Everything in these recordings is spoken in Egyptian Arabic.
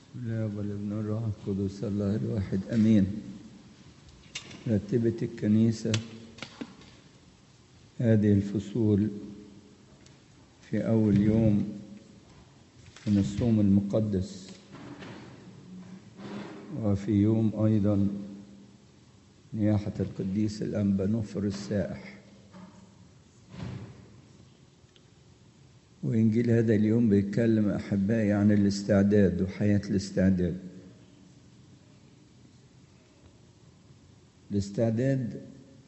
لا والابن الروح القدس الله الواحد امين رتبت الكنيسه هذه الفصول في اول يوم من الصوم المقدس وفي يوم ايضا نياحه القديس الانبا نفر السائح وإنجيل هذا اليوم بيتكلم أحبائي عن الاستعداد وحياة الاستعداد الاستعداد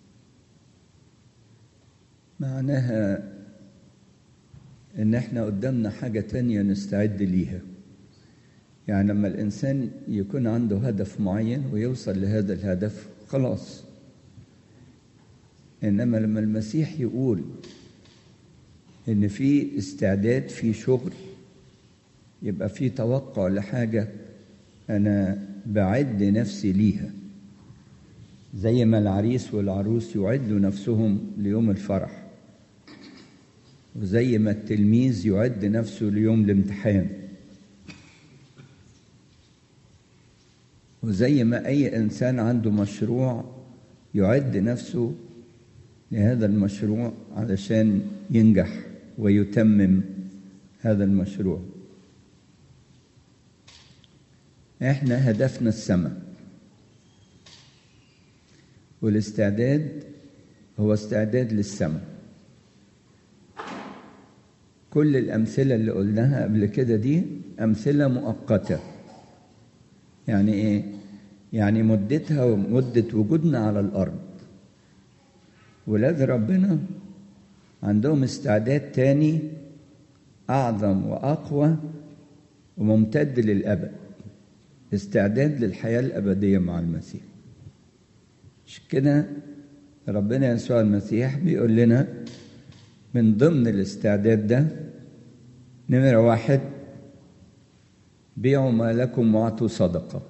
معناها إن إحنا قدامنا حاجة تانية نستعد ليها يعني لما الإنسان يكون عنده هدف معين ويوصل لهذا الهدف خلاص إنما لما المسيح يقول ان في استعداد في شغل يبقى في توقع لحاجه انا بعد نفسي ليها زي ما العريس والعروس يعدوا نفسهم ليوم الفرح وزي ما التلميذ يعد نفسه ليوم الامتحان وزي ما اي انسان عنده مشروع يعد نفسه لهذا المشروع علشان ينجح ويتمم هذا المشروع احنا هدفنا السماء والاستعداد هو استعداد للسماء كل الامثله اللي قلناها قبل كده دي امثله مؤقته يعني ايه يعني مدتها ومده وجودنا على الارض ولاد ربنا عندهم استعداد تاني أعظم وأقوى وممتد للأبد استعداد للحياة الأبدية مع المسيح مش كده ربنا يسوع المسيح بيقول لنا من ضمن الاستعداد ده نمرة واحد بيعوا ما لكم واعطوا صدقه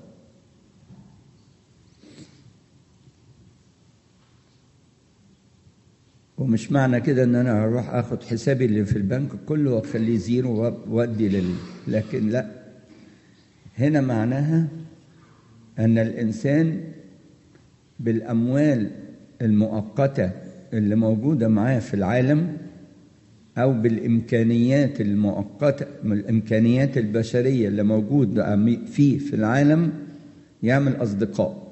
ومش معنى كده ان انا هروح اخد حسابي اللي في البنك كله واخليه زيرو وادي لل لكن لا هنا معناها ان الانسان بالاموال المؤقته اللي موجوده معاه في العالم او بالامكانيات المؤقته الامكانيات البشريه اللي موجوده فيه في العالم يعمل اصدقاء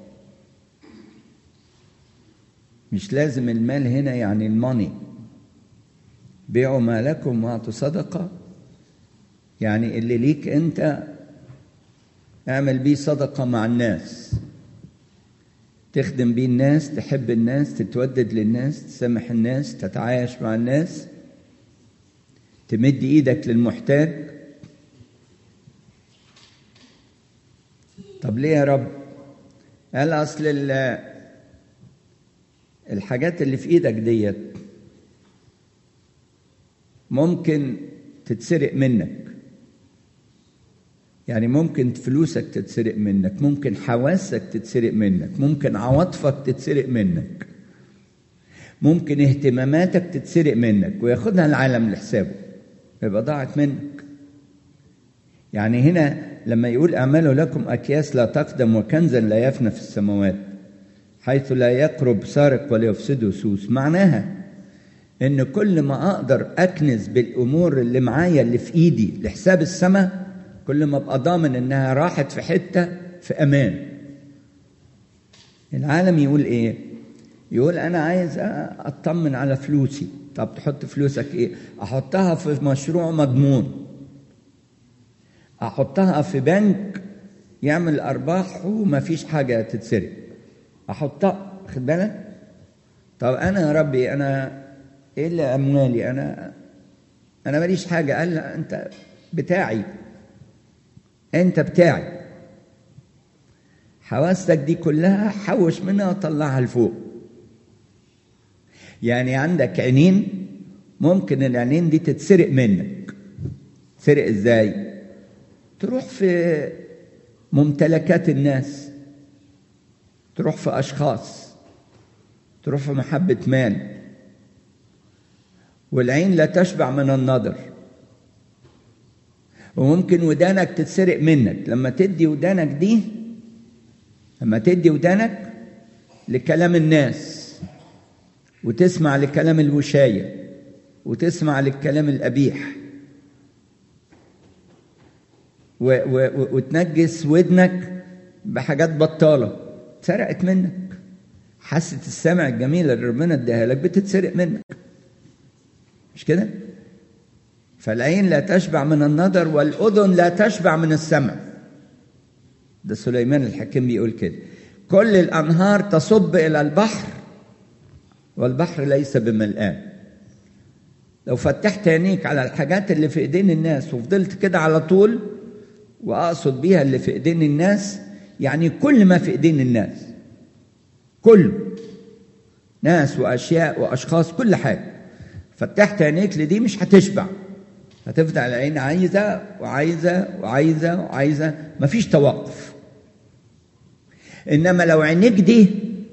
مش لازم المال هنا يعني الماني بيعوا مالكم واعطوا صدقة يعني اللي ليك انت اعمل بيه صدقة مع الناس تخدم بيه الناس تحب الناس تتودد للناس تسامح الناس تتعايش مع الناس تمد ايدك للمحتاج طب ليه يا رب قال اصل الحاجات اللي في ايدك ديت ممكن تتسرق منك يعني ممكن فلوسك تتسرق منك ممكن حواسك تتسرق منك ممكن عواطفك تتسرق منك ممكن اهتماماتك تتسرق منك وياخدها العالم لحسابه يبقى ضاعت منك يعني هنا لما يقول اعملوا لكم اكياس لا تقدم وكنزا لا يفنى في السماوات حيث لا يقرب سارق ولا يفسده سوس معناها ان كل ما اقدر اكنز بالامور اللي معايا اللي في ايدي لحساب السماء كل ما ابقى ضامن انها راحت في حته في امان العالم يقول ايه يقول انا عايز اطمن على فلوسي طب تحط فلوسك ايه احطها في مشروع مضمون احطها في بنك يعمل ارباح وما فيش حاجه تتسرق احطها خد بالك طب انا يا ربي انا ايه اللي اموالي انا انا ماليش حاجه قال لا انت بتاعي انت بتاعي حواستك دي كلها حوش منها وطلعها لفوق يعني عندك عينين ممكن العينين دي تتسرق منك تسرق ازاي تروح في ممتلكات الناس تروح في أشخاص تروح في محبة مال والعين لا تشبع من النظر وممكن ودانك تتسرق منك لما تدي ودانك دي لما تدي ودانك لكلام الناس وتسمع لكلام الوشاية وتسمع للكلام القبيح و و وتنجس ودنك بحاجات بطالة سرقت منك حاسة السمع الجميلة اللي ربنا اداها لك بتتسرق منك مش كده؟ فالعين لا تشبع من النظر والأذن لا تشبع من السمع ده سليمان الحكيم بيقول كده كل الأنهار تصب إلى البحر والبحر ليس بملآن لو فتحت عينيك على الحاجات اللي في ايدين الناس وفضلت كده على طول واقصد بيها اللي في ايدين الناس يعني كل ما في ايدين الناس كله ناس واشياء واشخاص كل حاجه فتحت عينيك لدي مش هتشبع هتفتح العين عايزه وعايزه وعايزه وعايزه مفيش توقف انما لو عينيك دي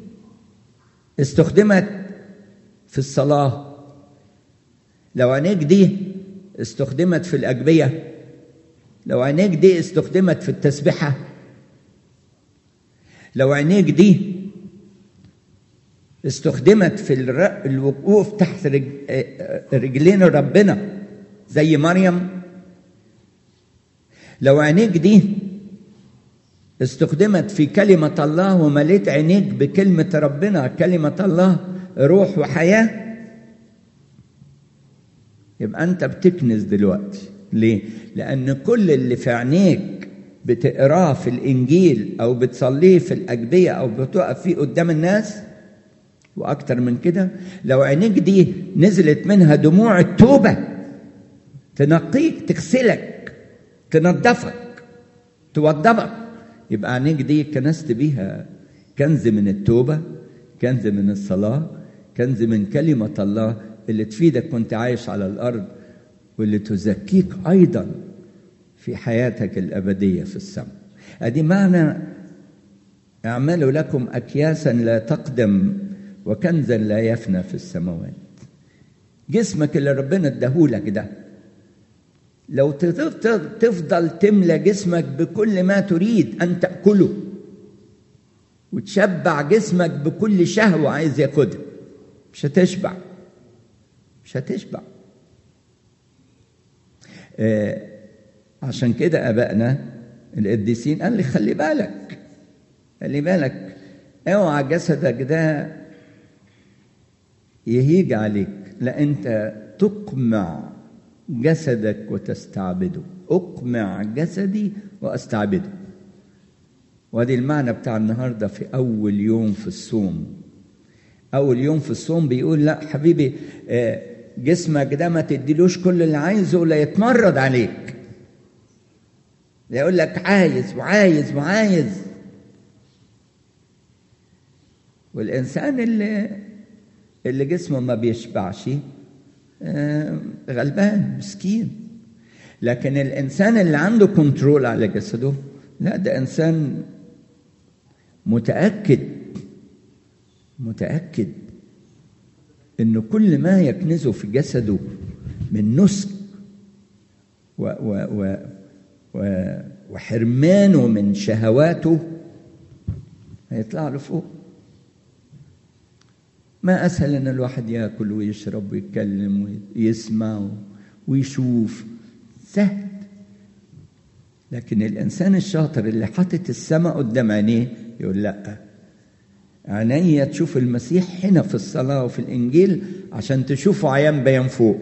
استخدمت في الصلاه لو عينيك دي استخدمت في الاجبيه لو عينيك دي استخدمت في التسبحه لو عينيك دي استخدمت في الوقوف تحت رجلين ربنا زي مريم لو عينيك دي استخدمت في كلمة الله ومليت عينيك بكلمة ربنا كلمة الله روح وحياة يبقى أنت بتكنز دلوقتي ليه؟ لأن كل اللي في عينيك بتقراه في الإنجيل أو بتصليه في الأجبية أو بتقف فيه قدام الناس وأكتر من كده لو عينيك دي نزلت منها دموع التوبة تنقيك تغسلك تنظفك توضبك يبقى عينيك دي كنست بيها كنز من التوبة كنز من الصلاة كنز من كلمة الله اللي تفيدك وانت عايش على الأرض واللي تزكيك أيضا في حياتك الأبدية في السماء أدي معنى اعملوا لكم أكياسا لا تقدم وكنزا لا يفنى في السماوات جسمك اللي ربنا اداهولك ده لو تفضل تملى جسمك بكل ما تريد ان تاكله وتشبع جسمك بكل شهوه عايز ياخدها مش هتشبع مش هتشبع آه عشان كده ابائنا القديسين قال لي خلي بالك خلي بالك اوعى جسدك ده يهيج عليك لا انت تقمع جسدك وتستعبده اقمع جسدي واستعبده وادي المعنى بتاع النهارده في اول يوم في الصوم اول يوم في الصوم بيقول لا حبيبي جسمك ده ما تديلوش كل اللي عايزه ولا يتمرد عليك يقول لك عايز وعايز وعايز والانسان اللي اللي جسمه ما بيشبعش غلبان مسكين لكن الانسان اللي عنده كنترول على جسده لا ده انسان متاكد متاكد انه كل ما يكنزه في جسده من نسك و و و و وحرمانه من شهواته هيطلع له فوق ما أسهل إن الواحد ياكل ويشرب ويتكلم ويسمع ويشوف سهل لكن الإنسان الشاطر اللي حاطط السماء قدام عينيه يقول لأ عينيا تشوف المسيح هنا في الصلاة وفي الإنجيل عشان تشوفه عيان بيان فوق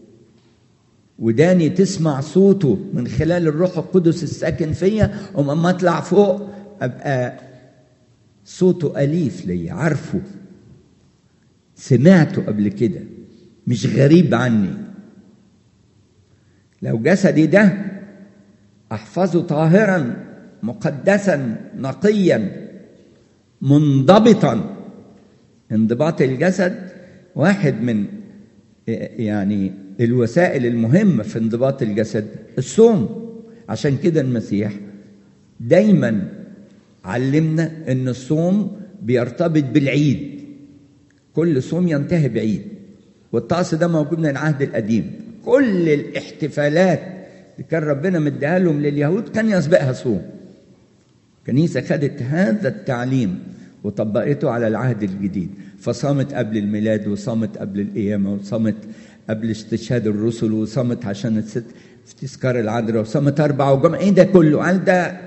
وداني تسمع صوته من خلال الروح القدس الساكن فيا وما اطلع فوق ابقى صوته اليف ليا عارفه سمعته قبل كده مش غريب عني لو جسدي ده احفظه طاهرا مقدسا نقيا منضبطا انضباط الجسد واحد من يعني الوسائل المهمه في انضباط الجسد الصوم عشان كده المسيح دايما علمنا ان الصوم بيرتبط بالعيد كل صوم ينتهي بعيد والطقس ده موجود من العهد القديم كل الاحتفالات اللي كان ربنا مديها لهم لليهود كان يسبقها صوم الكنيسة خدت هذا التعليم وطبقته على العهد الجديد فصامت قبل الميلاد وصامت قبل القيامة وصامت قبل استشهاد الرسل وصامت عشان الست في تذكار العذراء وصامت أربعة وجمعة إيه ده كله؟ قال ده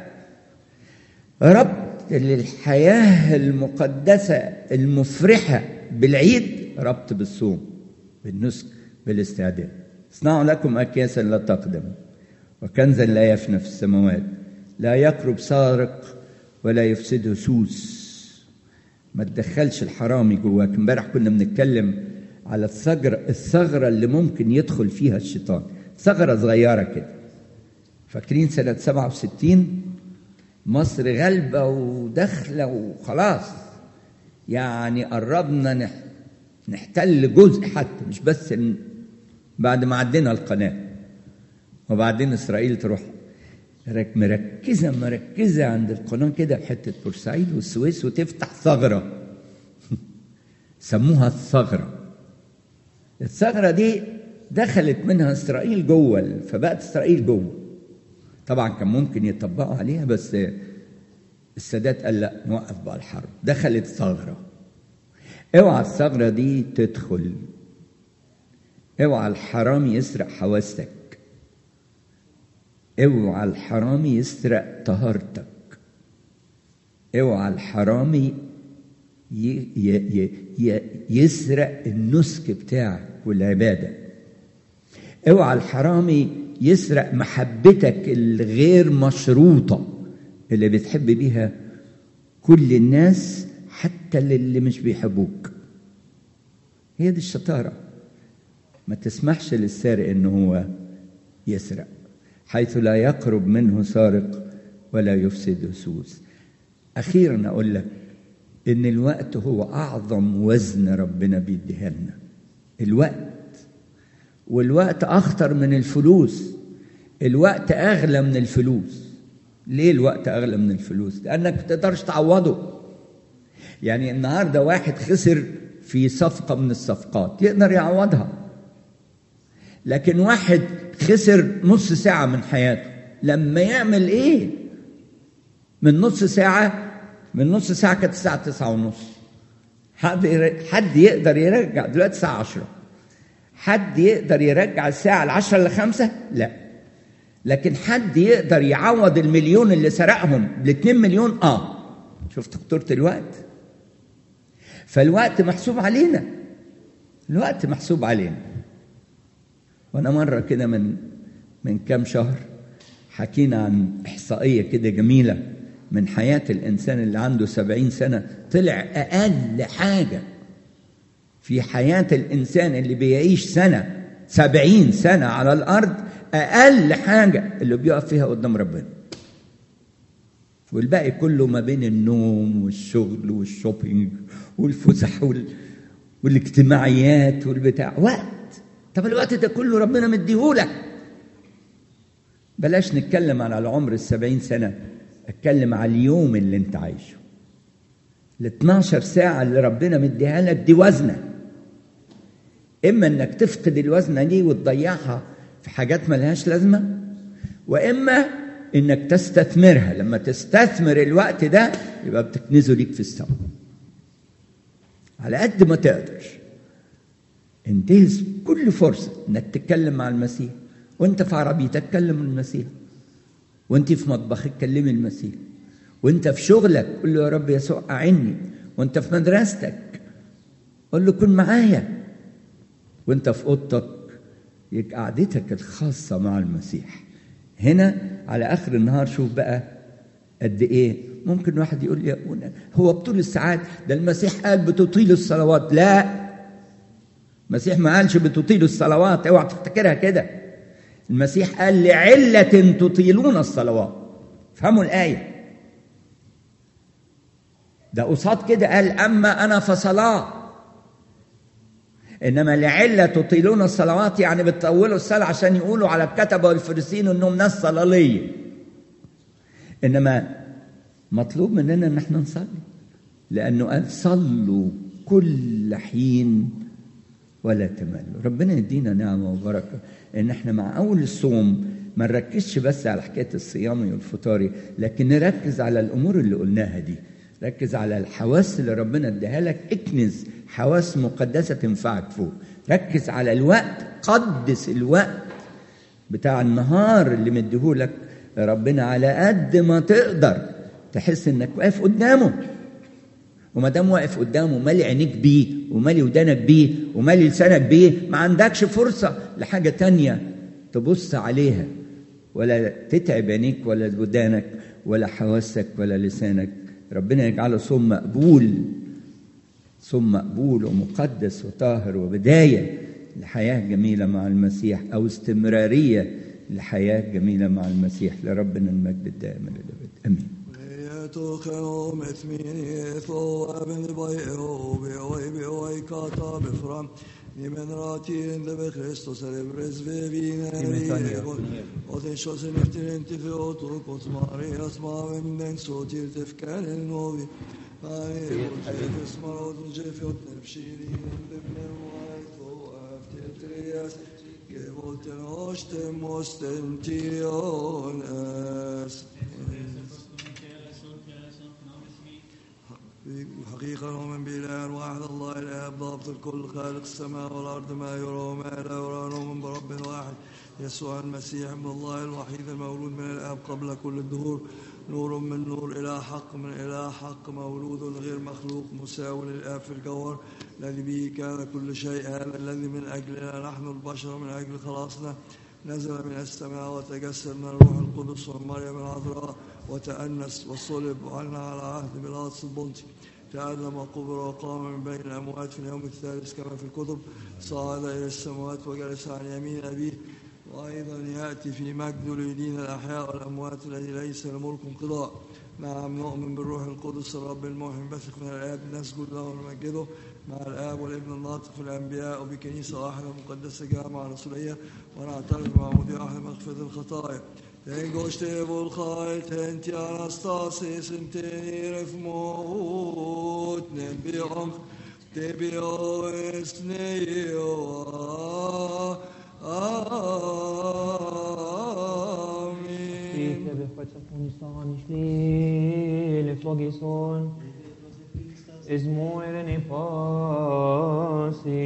ربط للحياة المقدسة المفرحة بالعيد ربط بالصوم بالنسك بالاستعداد اصنعوا لكم أكياسا لا تقدم وكنزا لا يفنى في السماوات لا يقرب سارق ولا يفسده سوس ما تدخلش الحرامي جواك امبارح كنا بنتكلم على الثغرة الثغرة اللي ممكن يدخل فيها الشيطان ثغرة صغيرة كده فاكرين سنة 67 مصر غالبة وداخلة وخلاص يعني قربنا نحتل جزء حتى مش بس بعد ما عدينا القناة وبعدين إسرائيل تروح مركزة مركزة عند القناة كده في حتة بورسعيد والسويس وتفتح ثغرة سموها الثغرة الثغرة دي دخلت منها إسرائيل جوه فبقت إسرائيل جوه طبعا كان ممكن يطبقوا عليها بس السادات قال لا نوقف بقى الحرب دخلت ثغرة اوعى الثغرة دي تدخل اوعى الحرامي يسرق حواستك اوعى الحرامي يسرق طهارتك اوعى الحرامي ي... ي... ي... يسرق النسك بتاعك والعبادة اوعى الحرامي يسرق محبتك الغير مشروطة اللي بتحب بيها كل الناس حتى اللي مش بيحبوك هي دي الشطارة ما تسمحش للسارق ان هو يسرق حيث لا يقرب منه سارق ولا يفسد سوس اخيرا اقول لك ان الوقت هو اعظم وزن ربنا بيديها لنا الوقت والوقت اخطر من الفلوس الوقت اغلى من الفلوس ليه الوقت اغلى من الفلوس لانك ما تقدرش تعوضه يعني النهارده واحد خسر في صفقه من الصفقات يقدر يعوضها لكن واحد خسر نص ساعه من حياته لما يعمل ايه من نص ساعه من نص ساعه كانت الساعه تسعة ونص حد حد يقدر يرجع دلوقتي الساعه 10 حد يقدر يرجع الساعه العشرة لخمسة لا لكن حد يقدر يعوض المليون اللي سرقهم بالاتنين مليون اه شفت خطورة الوقت فالوقت محسوب علينا الوقت محسوب علينا وانا مرة كده من من كام شهر حكينا عن احصائية كده جميلة من حياة الانسان اللي عنده سبعين سنة طلع اقل حاجة في حياة الانسان اللي بيعيش سنة سبعين سنة على الارض اقل حاجه اللي بيقف فيها قدام ربنا والباقي كله ما بين النوم والشغل والشوبينج والفسح وال... والاجتماعيات والبتاع وقت طب الوقت ده كله ربنا مديهولك بلاش نتكلم على العمر السبعين سنة اتكلم على اليوم اللي انت عايشه ال 12 ساعة اللي ربنا مديها لك دي وزنة إما إنك تفقد الوزنة دي وتضيعها في حاجات ملهاش لازمة وإما إنك تستثمرها لما تستثمر الوقت ده يبقى بتكنزه ليك في السماء على قد ما تقدر انتهز كل فرصة إنك تتكلم مع المسيح وأنت في عربيتك كلم المسيح وأنت في مطبخك كلمي المسيح وأنت في شغلك قول له يا رب يسوع أعني وأنت في مدرستك قول له كن معايا وأنت في أوضتك يبقى قعدتك الخاصة مع المسيح هنا على آخر النهار شوف بقى قد إيه ممكن واحد يقول لي هو بطول الساعات ده المسيح قال بتطيل الصلوات لا المسيح ما قالش بتطيل الصلوات اوعى تفتكرها كده المسيح قال لعلة تطيلون الصلوات فهموا الآية ده قصاد كده قال أما أنا فصلاة انما لعله تطيلون الصلوات يعني بتطولوا الصلاه عشان يقولوا على الكتبه والفريسين انهم ناس صلاليه انما مطلوب مننا ان احنا نصلي لانه قال صلوا كل حين ولا تملوا ربنا يدينا نعمه وبركه ان احنا مع اول الصوم ما نركزش بس على حكايه الصيامي والفطاري لكن نركز على الامور اللي قلناها دي ركز على الحواس اللي ربنا اداها لك اكنز حواس مقدسه تنفعك فوق ركز على الوقت قدس الوقت بتاع النهار اللي مديهولك ربنا على قد ما تقدر تحس انك واقف قدامه وما دام واقف قدامه مالي عينيك بيه ومالي ودانك بيه ومالي لسانك بيه ما عندكش فرصة لحاجة تانية تبص عليها ولا تتعب عينيك ولا ودانك ولا حواسك ولا لسانك ربنا يجعله صوم مقبول صوم مقبول ومقدس وطاهر وبداية لحياة جميلة مع المسيح أو استمرارية لحياة جميلة مع المسيح لربنا المجد الدائم للأبد آمين يتوخنو مثميني ثو ابن بيئو بيوي بيوي كاتا بفرام Nimen ratin de be Christus er bres ve vine och den så sen efter inte för åt och kos Marias maven den så till tefkaren och vi Ai och smar och jef och nefshiri de bnewait och efter trias Gevolten osten mosten tion es حقيقة نؤمن بإله واحد الله الآب ضابط الكل خالق السماء والأرض ما يرى وما لا يرى نؤمن برب واحد يسوع المسيح ابن الله الوحيد المولود من الآب قبل كل الدهور نور من نور إلى حق من إلى حق مولود غير مخلوق مساو للآب في الجوهر الذي به كان كل شيء هذا الذي من أجلنا نحن البشر من أجل خلاصنا نزل من السماء وتجسد من الروح القدس ومريم العذراء وتأنس وصلب وعلنا على عهد بلاطس البنطي تعلم وقبر وقام من بين الأموات في اليوم الثالث كما في الكتب صعد إلى السماوات وجلس عن يمين أبيه وأيضا يأتي في مجد ليدين الأحياء والأموات الذي ليس لملك انقضاء نعم نؤمن بالروح القدس الرب الموحي بثق من الآب نسجد له ونمجده مع الآب والابن الناطق في الأنبياء وبكنيسة واحدة مقدسة جامعة رسولية ونعترف بمعمودية واحدة مغفرة الخطايا Tengoste volchai tenti anastasis in teniref mot nebiom tebio est neio Amen. Ite beffața Funistan, Ishlile, Flogison, Ismoere ne pasi,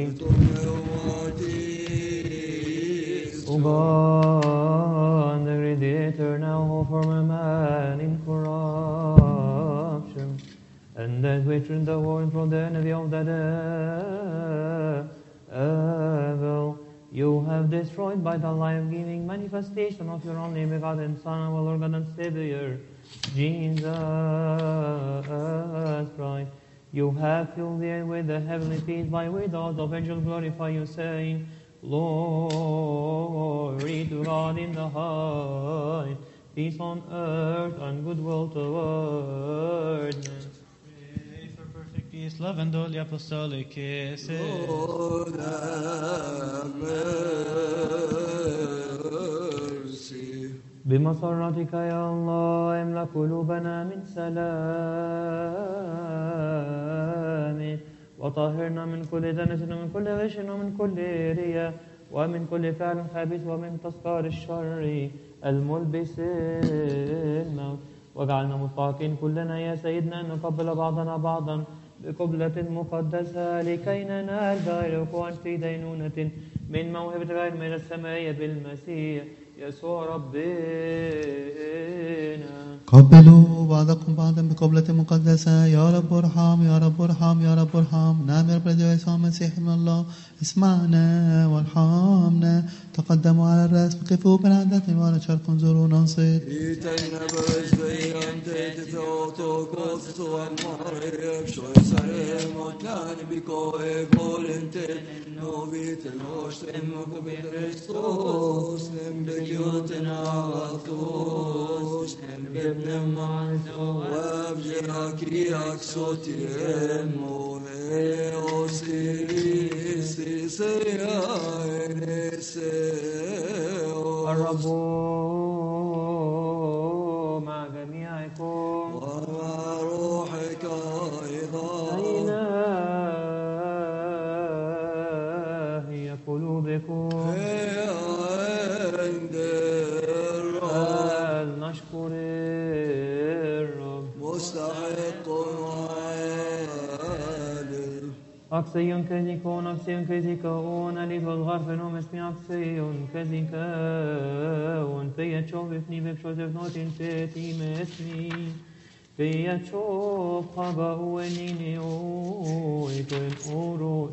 O God, the Redeemer, now hope for a man in corruption, and that which in the world from the enemy of the devil, you have destroyed by the life-giving manifestation of your only begotten Son, our Lord God and Savior, Jesus Christ. You have filled the air with the heavenly peace by without of angels glorify you, saying, Glory to God in the high, peace on earth and goodwill toward men. Pray for perfect peace, love, and all the apostolic kisses. Lord have mercy. بمسرتك يا الله املأ قلوبنا من سلام وطهرنا من كل دنس ومن كل غش ومن كل رياء ومن كل فعل خبيث ومن تذكار الشر الملبس الموت واجعلنا مستحقين كلنا يا سيدنا أن نقبل بعضنا بعضا بقبلة مقدسة لكي ننال دار الوقوع في دينونة من موهبة غير من السماء بالمسيح يسوع ربنا قبلوا بعضكم بعضا بقبلة مقدسة يا رب ارحم يا رب ارحم يا رب ارحم نعم يا رب يسوع المسيح من الله اسمعنا وارحمنا تقدموا على الرأس وقفوا بالعدة ولا شرق انظروا ننصت Iten börs vejan det förlåt och gott så en marrev Sjösare mot land biko e volentet Noviten årstem och med Kristus Nem begjoten avatos Nem bebnem Wabjera kiak sotiem Mone osiris Seya eneseo الرب مع جميعكم ومع روحك أيضا إلهي قلوبكم عندك Axion kezikon, axion kezikon, alif الغرف نوم اسمي axion kezikon, فيا تشوف افني ببشوزف نوتين تيتي مسمي فيا تشوف خبا ونيني اويتن اورو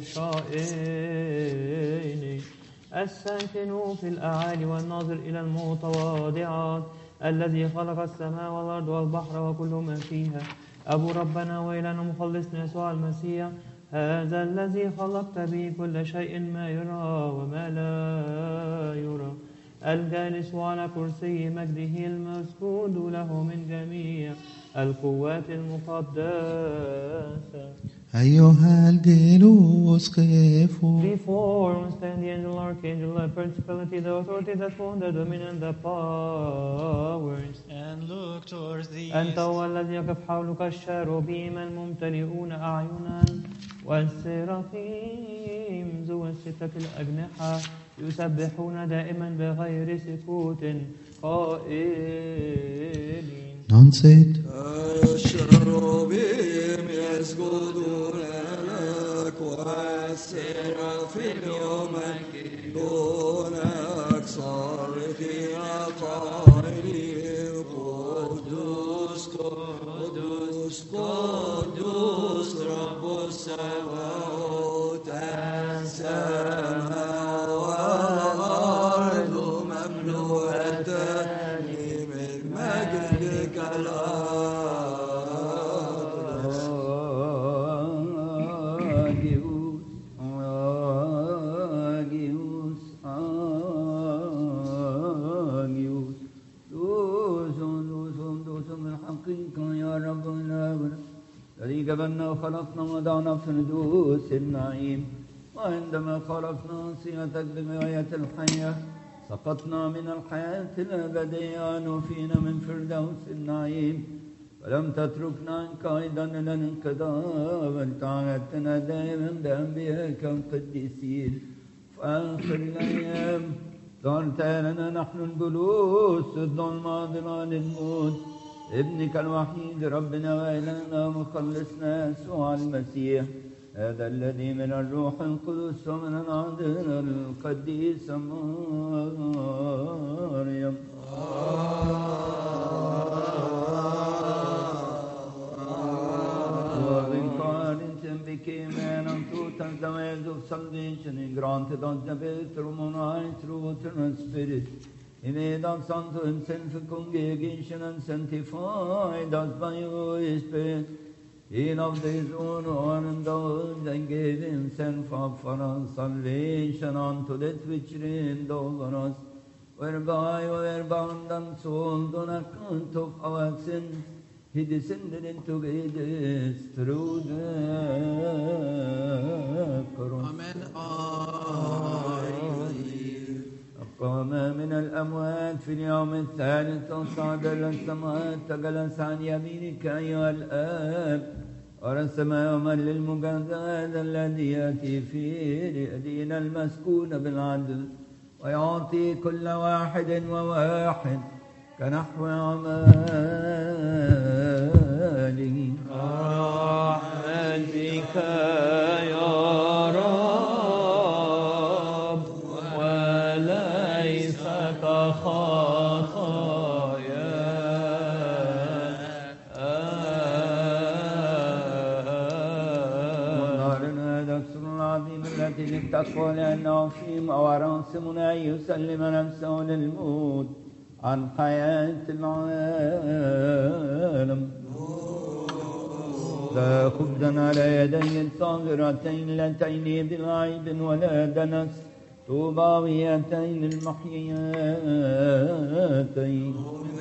شائني الساكن في الأعالي والناظر إلى المتواضعات الذي خلق السماء والأرض والبحر وكل ما فيها أبو ربنا وإلهنا مخلصنا يسوع المسيح هذا الذي خلقت به كل شيء ما يرى وما لا يرى الجالس على كرسي مجده المسجود له من جميع القوات المقدسة أيها الجلوس قفوا Before whom stand the angel, archangel, the principality, the authority, the throne, the dominion, the powers. And look towards the أنت east. هو الذي يقف حولك الشاروبيم الممتلئون أعينا والسرافيم ذو الستة الأجنحة يسبحون دائما بغير سكوت قائلين Don't sit. الشروبيم يسجدون لك والسرافيم يمجدونك صارخين قائلين قدوس قدوس قدوس رب السماوات السماء والأرض مملوءتان من مجدك الأرض Agios, Agios, Agios. دوسون دوسون دوسون الحقيقة يا رب العالمين الذي قبلنا وخلقنا وضعنا في ندوس النعيم وعندما خلقنا صيغتك بغاية الحياة سقطنا من الحياة الأبدية ونفينا من فردوس النعيم ولم تتركنا عنك أيضا إلى الانقضاء بل تعهدتنا دائما بأنبيائك القديسين فآخر الأيام ظهرت لنا نحن الجلوس الظلمة ظلال الموت ابنك الوحيد ربنا وإلهنا مخلصنا يسوع المسيح هذا الذي من الروح القدس ومن العذراء القديسة مريم Corinth became man and truth and the ways of salvation. He granted us the faith through moonlight, through water and spirit. He made us unto himself a congregation and sanctified us by His Spirit. He loved his own one and those and gave himself up for us salvation unto that which reigned over us, whereby we were bound and sold on account of our sins. He descended into Hades through the cross. Amen. قام من الأموات في اليوم الثالث وصعد إلى السماء جلس عن يمينك أيها الآب ورسم يوما للمجازى هذا الذي يأتي في ليدين المسكون بالعدل ويعطي كل واحد وواحد كنحو أعماله رحمن بك يا رب وليس كخطايا ونهار هذا السر العظيم التي للتقوى لأنه فيهم وراسمنا أن يسلم نفسه للموت عن حياة العالم لا خبزا على يدي الصاغرتين اللتين بلا عيب ولا دنس طوباويتين المحييتين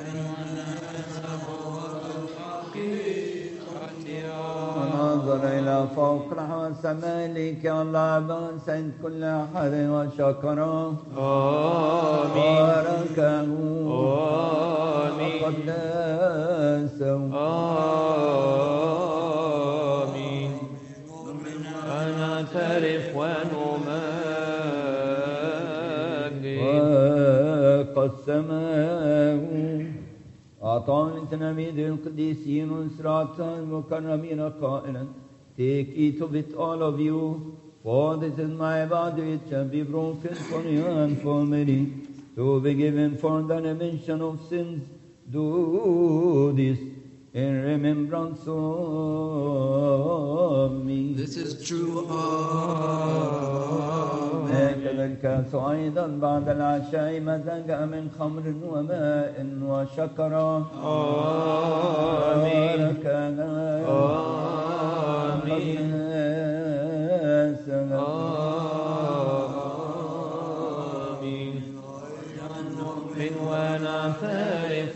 ونظر إلى فوق رحمة السمالك الله سيد كل أحد وشكره آمين باركه آمين وقدسه آمين ونعترف ونمجد وقسمه أعطاه لتلاميذ القديسين وإسراء المكرمين قائلا Take, eat of it, all of you. For this is my body which shall be broken for you and for many. To be given for the remission of sins. Do this in remembrance of me. This is true. Amen. هكذا الكاس أيضا بعد العشاء مزج من خمر وماء وشكرا آمين. بارك لنا آمين. آمين نؤمن ونعترف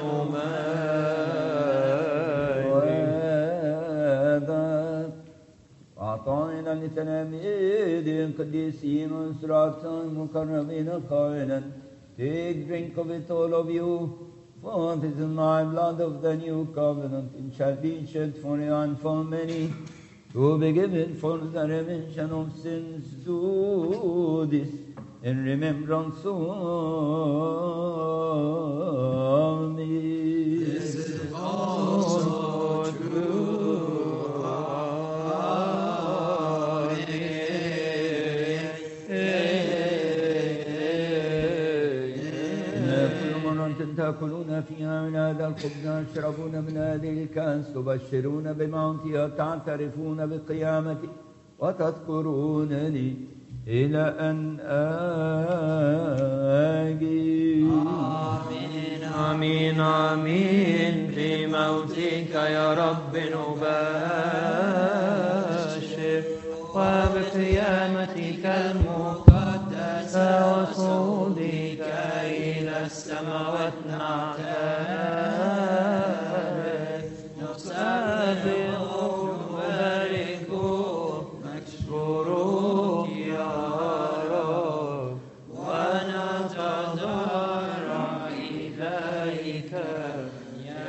ونمجد وهذا أعطينا لتلاميذ القديسين وإسرات المكرمين قائلا Take drink of it all of you for this is my blood of the new covenant it shall be shed for you and for many to be given for the remission of sins do this in remembrance of me This is also true. كل مرة تأكلون فيها من هذا الخبز تشربون من هذه الكأس تبشرون بموتها تعترفون بقيامتي وتذكرونني إلى أن آجي آمين آمين في موتك يا رب نبشر وبقيامتك المقدسة وصعودك إلى السماوات نعترف نسبح نبارك نشكرك يا رب ونتضرع إليك يا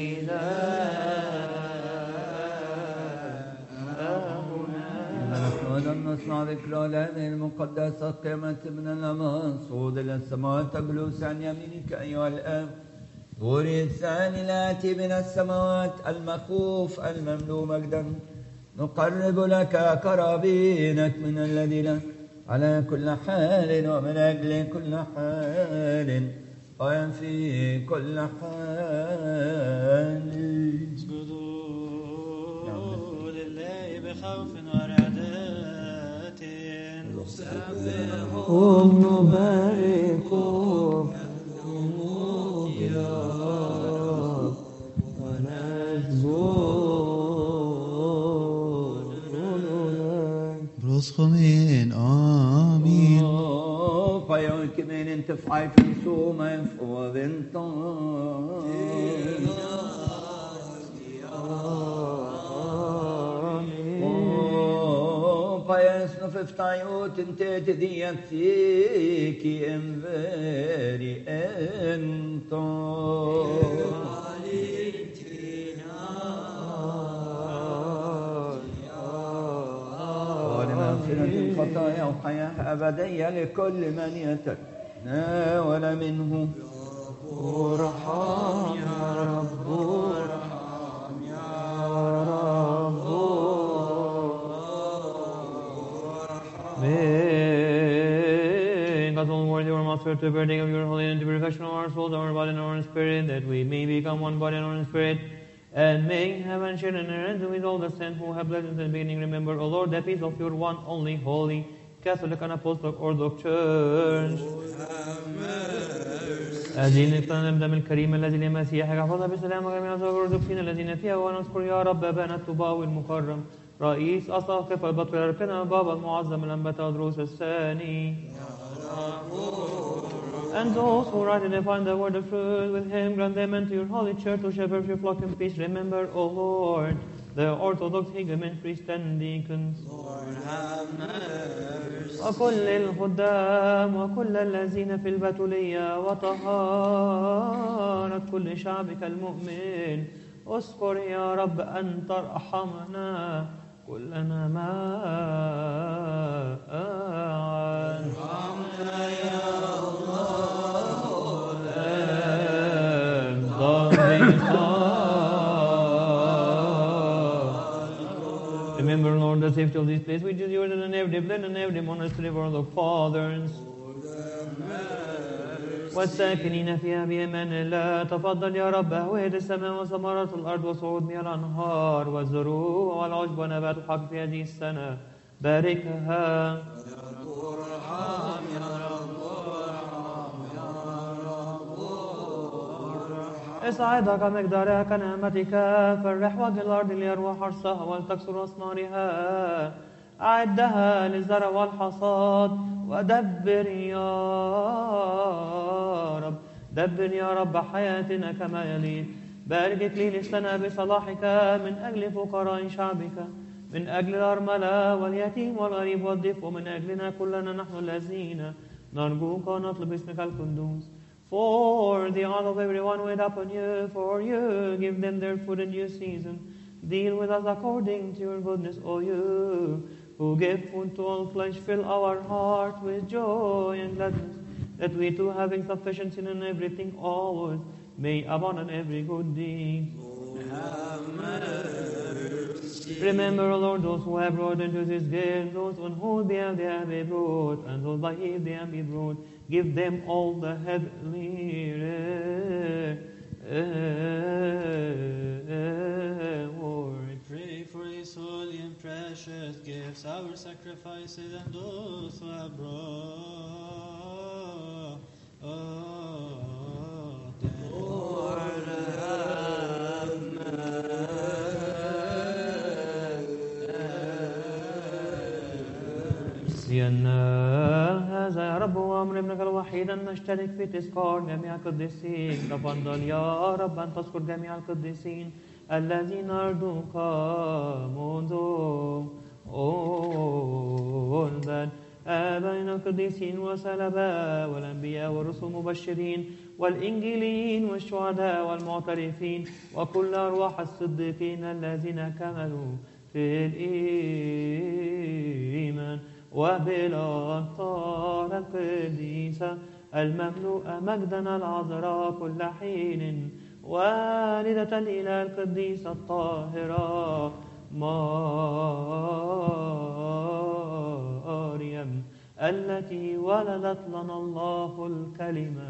إلهنا نحن لم نصنع ذكرى لهذه المقدسة قيمة من الأمان صعود إلى السماوات جلوس عن يمينك أيها الآب نور الثاني الآتي من السماوات المخوف المملوء مجدا نقرب لك قرابينك من الذين على كل حال ومن أجل كل حال وفي كل حال اسجدوا لله بخوف ورعدات قم نبارك يا رب ونسجد برسخمين آمين Fire inte fighting så men få vänta. Fire snufifta jut inte till diatiki en veri ento. ولمغفرة الخطايا وحياة أبدية لكل من يتناول منه ارحم يا رب ارحم يا رب May God the worthy of our mouth to burning of your holy and to perfection of our souls, our body, and our spirit, that we may become one body and one spirit, and may heaven share and earth with all the saints who have blessed us in the beginning. Remember, O Lord, the peace of your one only holy Catholic and Apostolic Orthodox Church. هذه الإقرار الدم الكريم الذي لمسيحك احفظها بسلام وجميع أصحاب الأرثوذكسيين الذين فيها ونذكر يا رب أبانا الطباوي المكرم رئيس أساقفة البطريركنا بابا المعظم الأنبا دروس الثاني And those who rightly define the word of truth with him, grant them into your holy church to shepherd your flock in peace. Remember, O Lord, the Orthodox Higamen priests and deacons. وكل الخدام وكل الذين في البتولية وطهارة كل شعبك المؤمن اذكر يا رب أن ترحمنا كلنا معا ارحمنا يا الله Remember, Lord, the safety of this place, which is yours, and every blend and every monastery for the fathers. والساكنين فيها بأمان الله تفضل يا رب أهواد السماء وثمرات الأرض وصعود مياه الأنهار والزروع والعشب ونبات الحق في هذه السنة باركها اصعدها كمقدارها كنعمتك فرح وجه الأرض ليروى حرثها ولتكسر أثمارها أعدها للزرع والحصاد ودبر يا رب دبر يا رب حياتنا كما يليق بارك إكليل السنة بصلاحك من أجل فقراء شعبك من أجل الأرملة واليتيم والغريب والضيف ومن أجلنا كلنا نحن الذين نرجوك ونطلب اسمك القدوس For the honor of everyone wait upon you, for you give them their food in due season. Deal with us according to your goodness, O you, who give food to all flesh. Fill our heart with joy and gladness, that we too, having sufficiency in everything always, may abound in every good deed. Remember, O Lord, those who have brought into this gift, those on whose behalf they have been brought, and those by whom they have been brought. Give them all the heavenly reward. Pray for these holy and precious gifts, our sacrifices, and those who have brought them. لأن هذا يا رب هو أمر ابنك الوحيد أن نشترك في تذكار جميع القديسين تفضل يا رب أن تذكر جميع القديسين الذين أرجوك منذ أولد آبائنا القديسين والسلباء والأنبياء والرسل المبشرين والإنجيليين والشهداء والمعترفين وكل أرواح الصديقين الذين كملوا في الإيمان وبالأبطال القديسة المملوءة مجدا العذراء كل حين والدة الإله القديسة الطاهرة مريم التي ولدت لنا الله الكلمة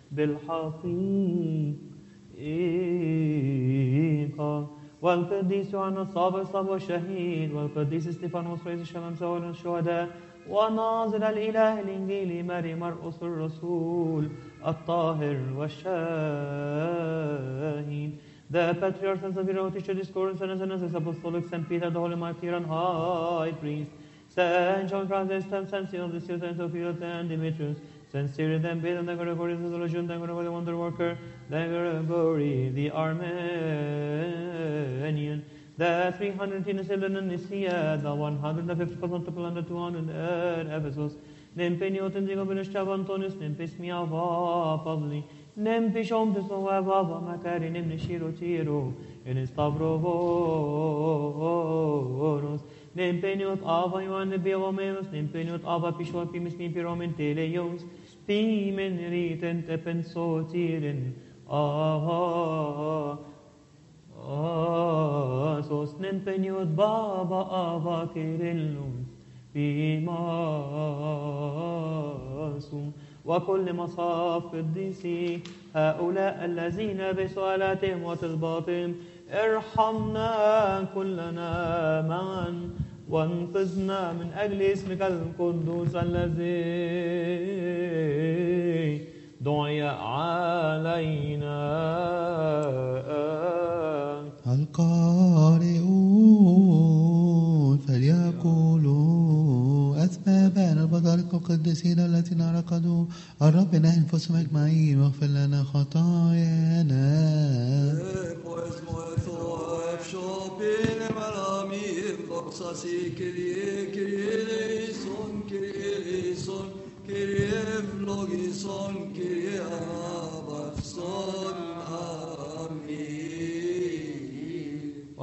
بالحقيقة والقديس يوحنا الصابر صاب والشهيد والقديس استيفانوس رئيس الشمام سؤال الشهداء وناظر الإله الإنجيلي ماري مرقس الرسول الطاهر والشاهين The patriarchs and severe teacher discourse and as apostolic Saint Peter, the Holy Martyr and High Priest, Saint John Francis, Saint Cyril, the Saint Sophia, and Demetrius, Saint Cyril, then Beda, the Gregory, the Solution, the Gregory, the Wonder Worker, the Gregory, the Armenian, the 307 in Nicaea, the 150 Constantinople, and the 200 at Ephesus, Nempeniot and Zigobinishtav Antonius, Nempis Miava, Pavli, Nempishom to Sovava, Macari, Nemnishiro Tiro, in Stavrovoros, Nempeniot Ava Ioan de Beomenos, Nempeniot Ava Pishwa Pimis Nimpiromen Teleios, Pimen Riten Tepensotirin, Aha. Asos nempeniot baba ava kirillus بماسوم وكل مصاف قديسي هؤلاء الذين بسؤالاتهم وطلباتهم ارحمنا كلنا معا وانقذنا من أجل اسمك القدوس الذي دعي علينا القارئون فليقولوا أسبابنا البطارق القديسين الذين رقدوا الرب نهي أنفسهم أجمعين واغفر لنا خطايانا Pues muerto, Shopin, Malamir, Doxasi, Kyrie, Kyrie, eleison, Kyrie, eleison, Kyrie, Vlogison, Kyrie, Abafson, Amen.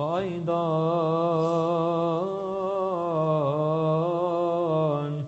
أيضا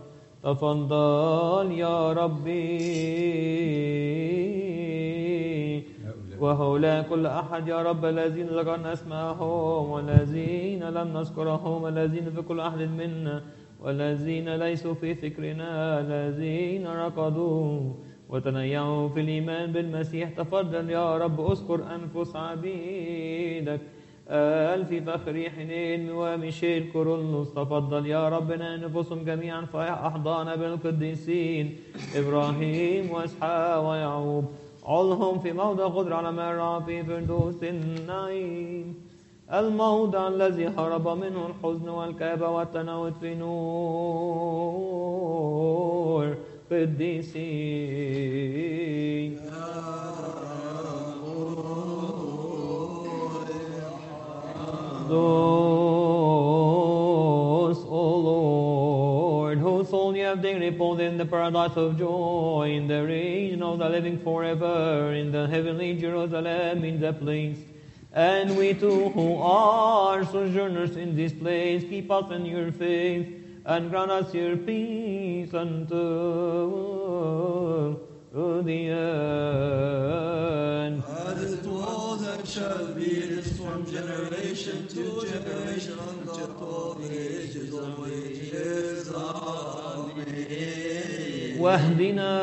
تفضل يا ربي وهؤلاء كل أحد يا رب الذين ذكرنا أسماءهم والذين لم نذكرهم الذين في كل أحد منا والذين ليسوا في فكرنا الذين ركضوا وتنيعوا في الإيمان بالمسيح تفضل يا رب اذكر أنفس عبيدك آل في فخر حنين وميشيل كورولوس تفضل يا ربنا نفوسهم جميعا في أحضان بالقديسين إبراهيم وإسحاق ويعقوب علهم في موضع قدر على مرة في فردوس النعيم الموضع الذي هرب منه الحزن والكآبة والتناوت في نور قديسين Those, O Lord, whose soul you have dignity both in the paradise of joy, in the region of the living forever, in the heavenly Jerusalem, in the place. And we too, who are sojourners in this place, keep us in your faith, and grant us your peace unto the end. As it was and shall be, it is from generation to generation unto all the ages of ages. Amen. واهدنا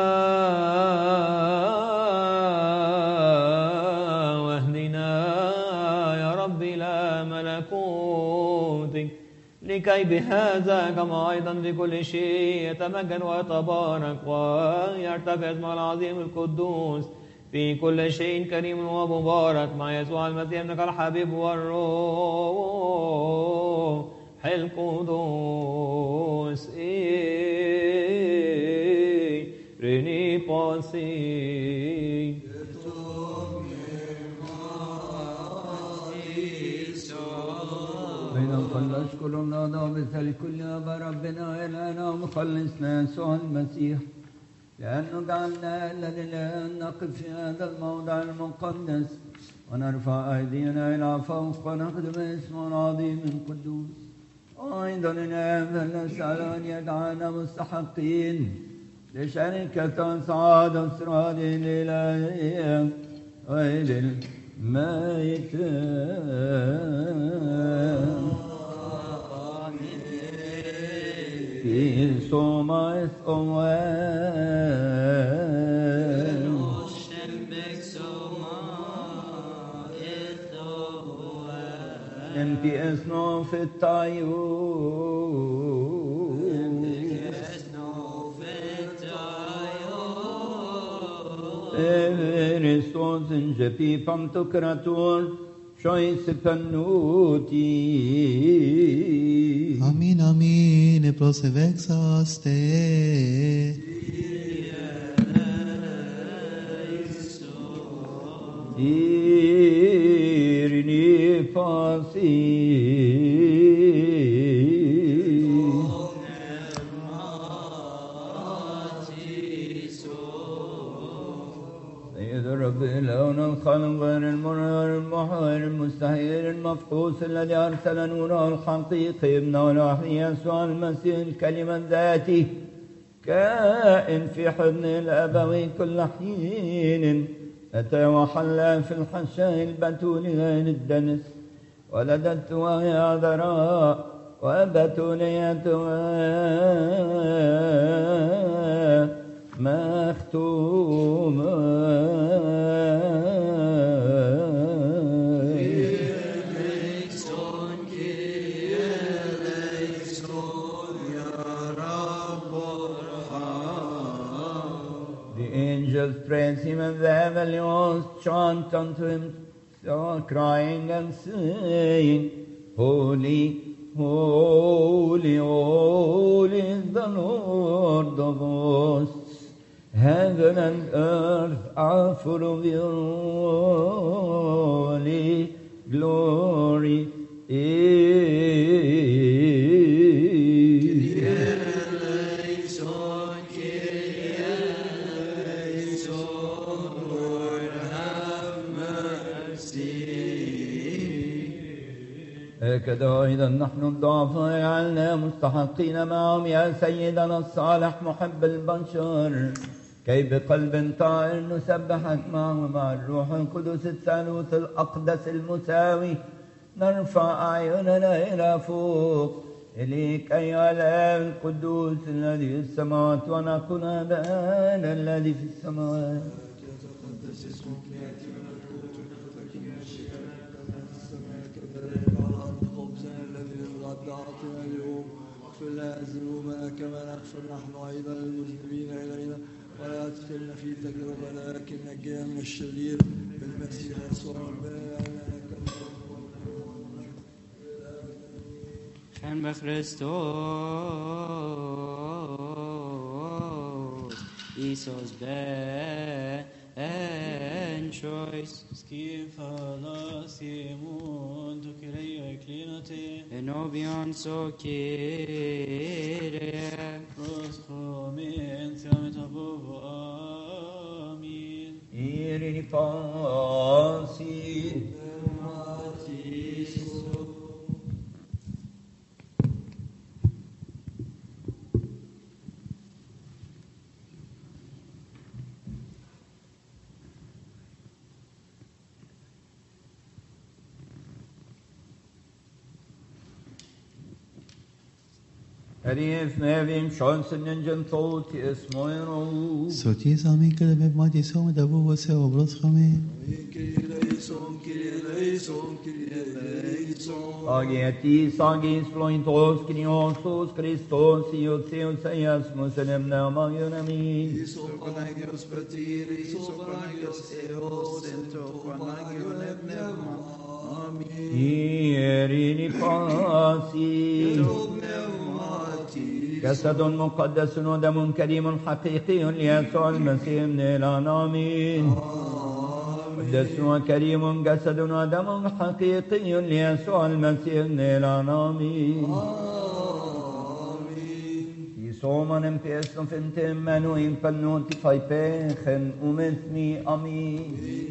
واهدنا يا رب إلى ملكوتك لكي بهذا كما أيضا بكل شيء يتمجد ويتبارك ويرتفع اسمه العظيم القدوس في كل شيء كريم ومبارك مع يسوع المسيح ابنك الحبيب والروح القدوس إيه ريني باسي بين الكل أشكر الله ضابط الكل أبا ربنا إلهنا ومخلصنا يسوع المسيح لأنه جعلنا الذين نقف في هذا الموضع المقدس ونرفع أيدينا إلى فوق ونخدم اسمه العظيم القدوس وأيضا فلنسأل أن يجعلنا مستحقين لشركة أسعاد أسرار الإلهية وإلى الميت في صومة أوان انت اسنو في الطيور Kristus جبي بامتوكراتور شويس بنوتي Amin, amin, prosevexaste. إيرني فاسي سيد الرب لون الخلق غير المرهر المحور المستحيل المفقوس الذي أرسل نوره الحقيقي ابنه الوحيد يسوع المسيح الكلمة ذاته كائن في حضن الأبوي كل حين أتى وحل في الحشاء البتول غير الدنس ولدت وهي عذراء وبتوليتها مختومة The angels praise him and the heavenly hosts chant unto him, so crying and saying, Holy, holy, holy is the Lord of hosts. Heaven and earth are full of your holy glory. هكذا أيضا نحن الضعفاء جعلنا مستحقين معهم يا سيدنا الصالح محب البشر كي بقلب طائر نسبحك معه مع الروح القدس الثالوث الأقدس المساوي نرفع أعيننا إلى فوق إليك أيها الآب القدوس الذي في السماوات ونقول أبانا الذي في السماوات على الأرض خبزنا الذي للغد أعطنا اليوم اغفر لنا ذنوبنا كما نغفر نحن أيضا للمذنبين إلينا ولا تدخلنا في تجربة لكن نجينا من الشرير بالمسيح يسوع ربنا لك Känn med Kristus, Jesus ben choice, Skim falas imund tu kireio eklinoti en obion so kire, pros chomin tiamet abuvo amin إيريني فاسي Rif mevim şansın incin toti esmoyro. صوتي سامي كده بماتي سوم دبو وسي وبرص خمي Kyrieleison, Kyrieleison, Kyrieleison. Agietis agis flointos Kriosos Christos Iotheus Eiasmus Enemna Magionamin. Isophanagios Patiri, Isophanagios Eos, Entophanagion Ebnema. Amin. إيريني فاسي Pneumati. جسد مقدس ودم كريم حقيقي ليسوع المسيح من الأنامين قدس وكريم جسد ودم حقيقي ليسوع المسيح من الأنامين I sommaren pesen fintimmen och infall till fajpechen ومثني أمين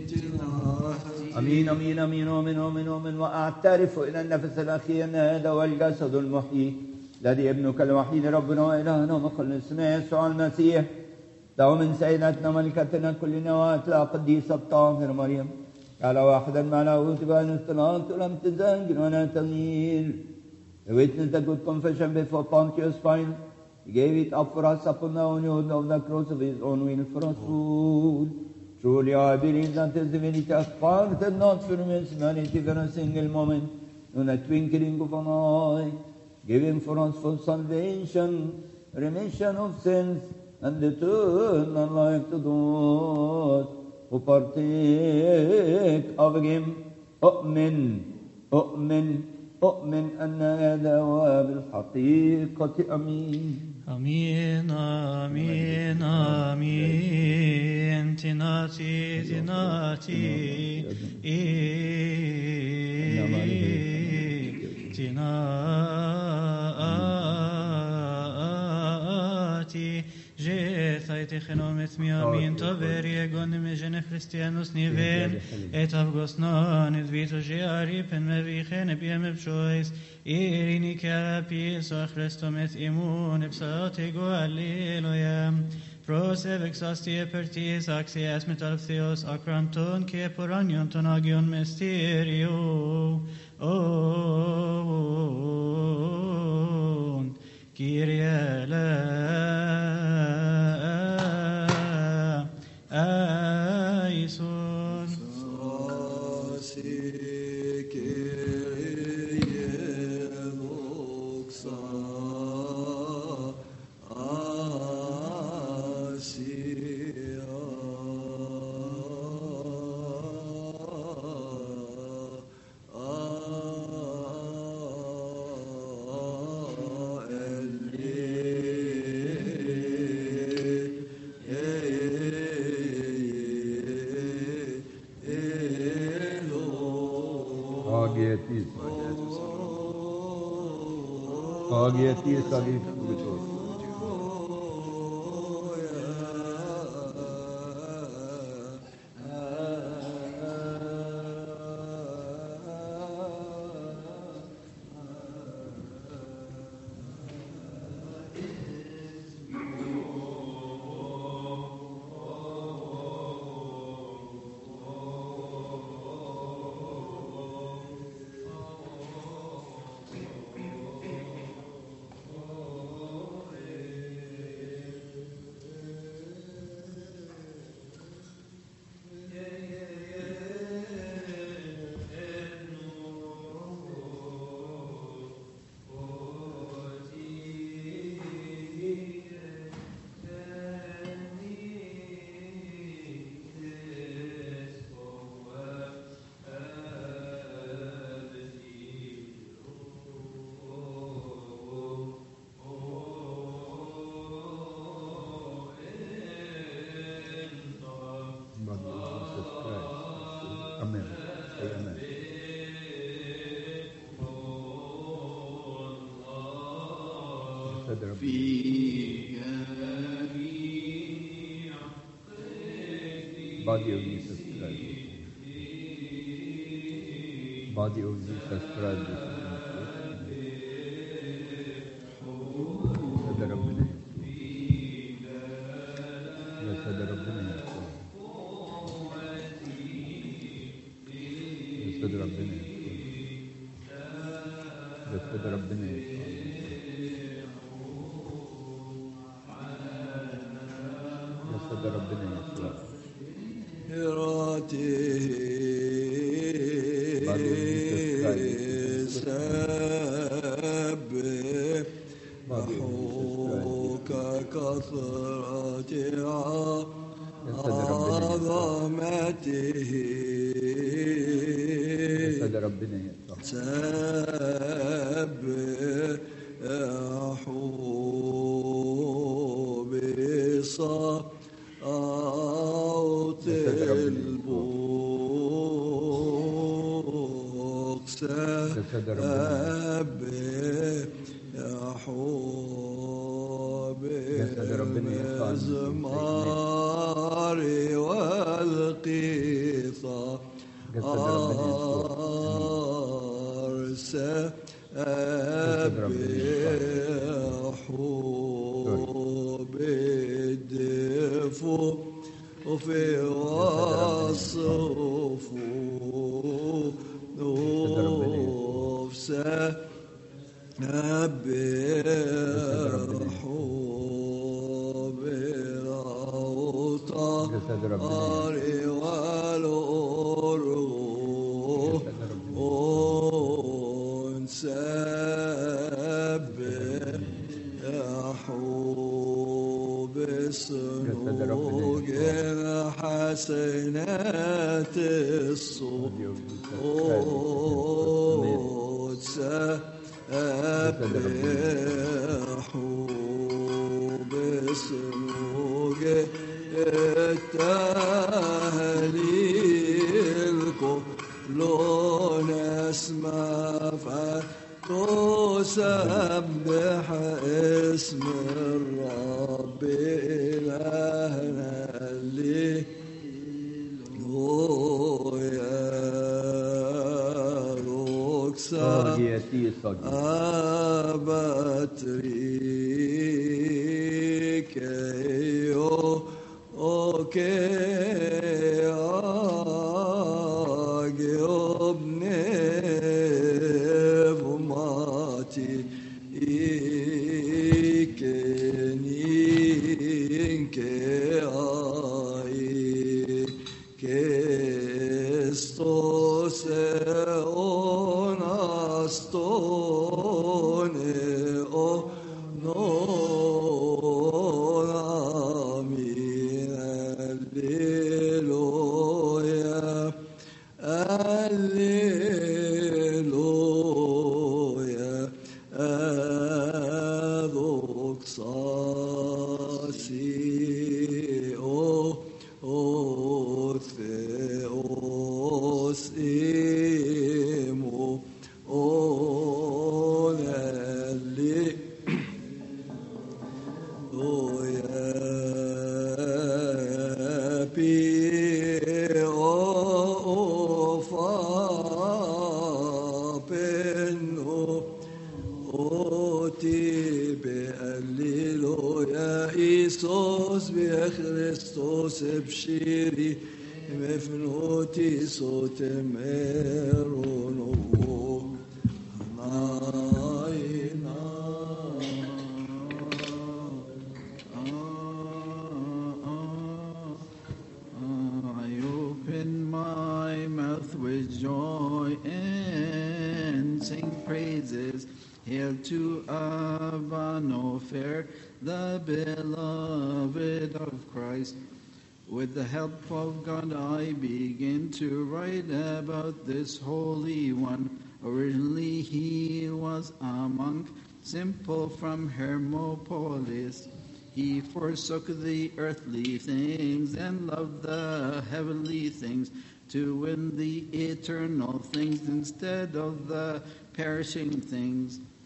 أمين أمين أمين أمين أمين أمين وأعترف إلى النفس الأخير أن هذا هو الجسد المحيي الذي ابنك الوحيد ربنا وإلهنا ومخلصنا يسوع المسيح له من سيدتنا ملكتنا كلنا وأتلا قديسة الطاهر مريم على واحدا مع لاهوت بأن استناد ولم تزاجر ولا تغيير The witness the good confession before Pontius Pilate. He gave it up for us upon the own of the cross of his own will for us food. Truly I believe that his divinity has parted not from his humanity for a single moment, in a twinkling of an eye. Give him for us for salvation, remission of sins, and eternal life to those who partake of him. أؤمن أؤمن أؤمن أن هذا هو بالحقيقة أمين Amin, amin, amin, tinati, tinati, i, tinati, je thaiti chenomet mi amin, tover yegon me jene Christianus nivel, et avgos non, et vito je aripen me vichen biem ebshois, irini kapis o Christum et imun ipsate go alleluia. Prose vexastie pertis axies metalptheos acranton ke poranion ton agion mysterio. On Kyrie eleison. Agietis Agietis Agietis جسد ربنا في Body of Jesus Christ. Body of Jesus Christ. جسد ربنا جسد ربنا جسد ربنا جسد ربنا جسد ربنا يسوع سبحوك كثرة عظمته جسد ربنا يسوع سبحوا بصوت البوق جسد ربنا سبحوا جسد ربنا يسوع بالمزمار والقيثة جسد ربنا يسوع أرسل أبيحوا بالدفو وفي وصف نفسه أبيحوا بالأوطان جسد ربنا والأرغو جسد ربنا ونسبحوا بسنوج الحسنات الصوت سبحوا بسنوج التهليل كلون اسمع فتسبح اسم الرب إلهنا اللي هو يا روكسا صاجيتي صاجي abatrik yo oke agiobne vumati ikeninke ai Christos onastone o non amin alleluia alleluia adoxasi o o theos imo o nelli o ya pi o fa penno o ti alleluia Iisus بخريستوس بشيري مفنوتي صوت ميرون I open my mouth with joy and sing praises. Hail to Abba no fair, the beloved of Christ. With the help of God, I begin to write about this Holy One. Originally, he was a monk, simple from Hermopolis. He forsook the earthly things and loved the heavenly things to win the eternal things instead of the perishing things.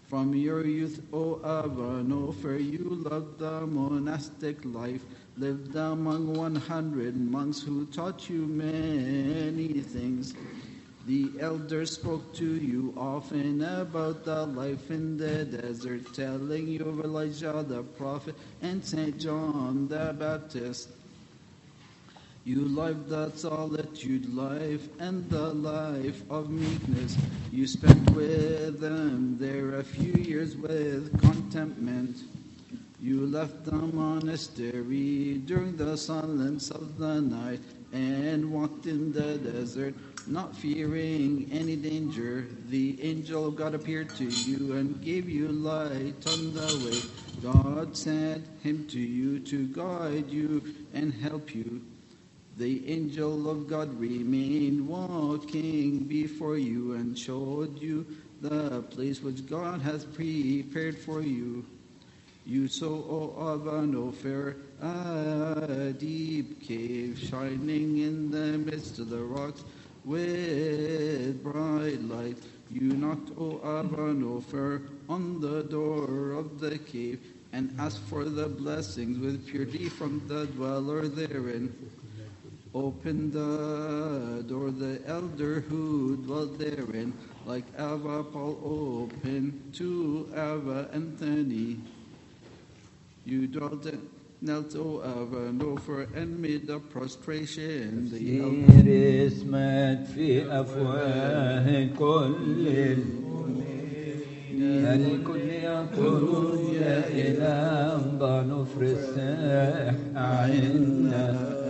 From your youth, O Abanofer, you loved the monastic life, lived among 100 monks who taught you many things. The elders spoke to you often about the life in the desert, telling you of Elijah the prophet and St. John the Baptist. You lived the solitude life and the life of meekness. You spent with them there a few years with contentment. You left the monastery during the silence of the night and walked in the desert, not fearing any danger. The angel of God appeared to you and gave you light on the way. God sent him to you to guide you and help you. The angel of God remained walking before you and showed you the place which God has prepared for you. You saw, O Abanofer, a deep cave shining in the midst of the rocks with bright light. You knocked, O Abanofer, on the door of the cave and asked for the blessings with purity from the dweller therein. Open the door, the elder who dwelt therein, like Ava Paul opened to Ava Anthony. You dwelt knelt O Ava Nofer and made the prostration. The elder كثير اسمك في أفواه كل المؤمنين الكل يقول يا إله ضنفر الساح عنا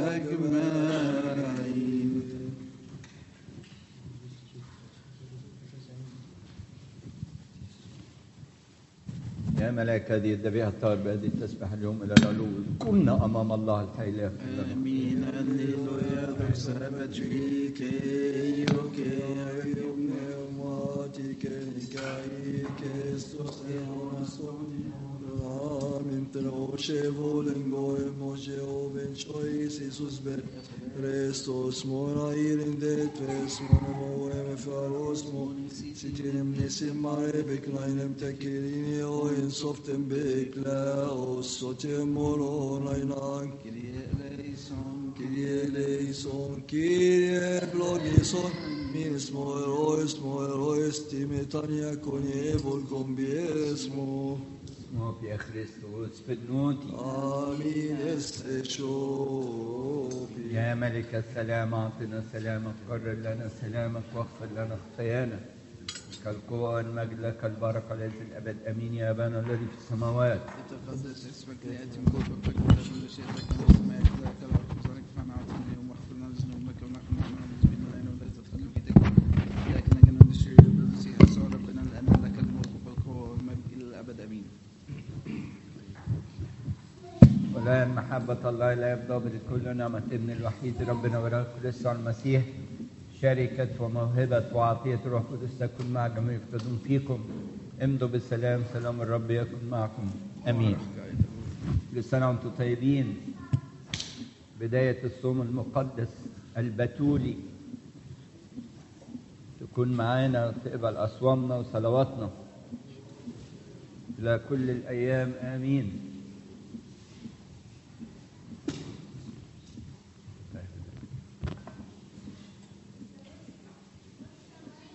أجمعين يا ملاك هذه الذبيحة الطاهر بهذه التسبح اليوم إلى العلو كنا أمام الله الحي لا يغفر لنا Amin. Alleluia. Du servet rike, joke, Amen. Troche volen goe moje oven chois Jesus ber Christos mora irin det ves mon moem faros mon sitinem nesim mare beklainem tekirini o in softem bekla o sotem moro nainan Kyrie eleison, Kyrie eleison, Kyrie blogison, mis moerois, moerois, timetania conie volcom biesmo. اسمه في خريستوس في النوتي Amin este shobi. يا ملك السلام أعطنا سلامك قرر لنا سلامك واغفر لنا خطايانا كالقوة والمجد لك البركة ليس الأبد أمين يا أبانا الذي في السماوات يتقدس اسمك ليأتي ملكوتك وتكن مشيئتك كما في السماء كذلك على الأرض كذلك فعنا عطنا اليوم واغفر لنا ذنوبنا كما نحن نعمل المذنبين علينا ولا تدخلنا في تجربة لكن نجنا من الشرير بالمسيح يسوع ربنا لأن لك الملك والقوة والمجد إلى الأبد آمين ولا محبة الله لا يبدأ كل نعمة ابن الوحيد ربنا وراء كريستو المسيح شركة وموهبة وعطية روح قدس تكون مع جميع يقتدون فيكم امضوا بالسلام سلام الرب يكن معكم امين كل سنة وانتم طيبين بداية الصوم المقدس البتولي تكون معانا وتقبل أصوامنا وصلواتنا إلى كل الأيام آمين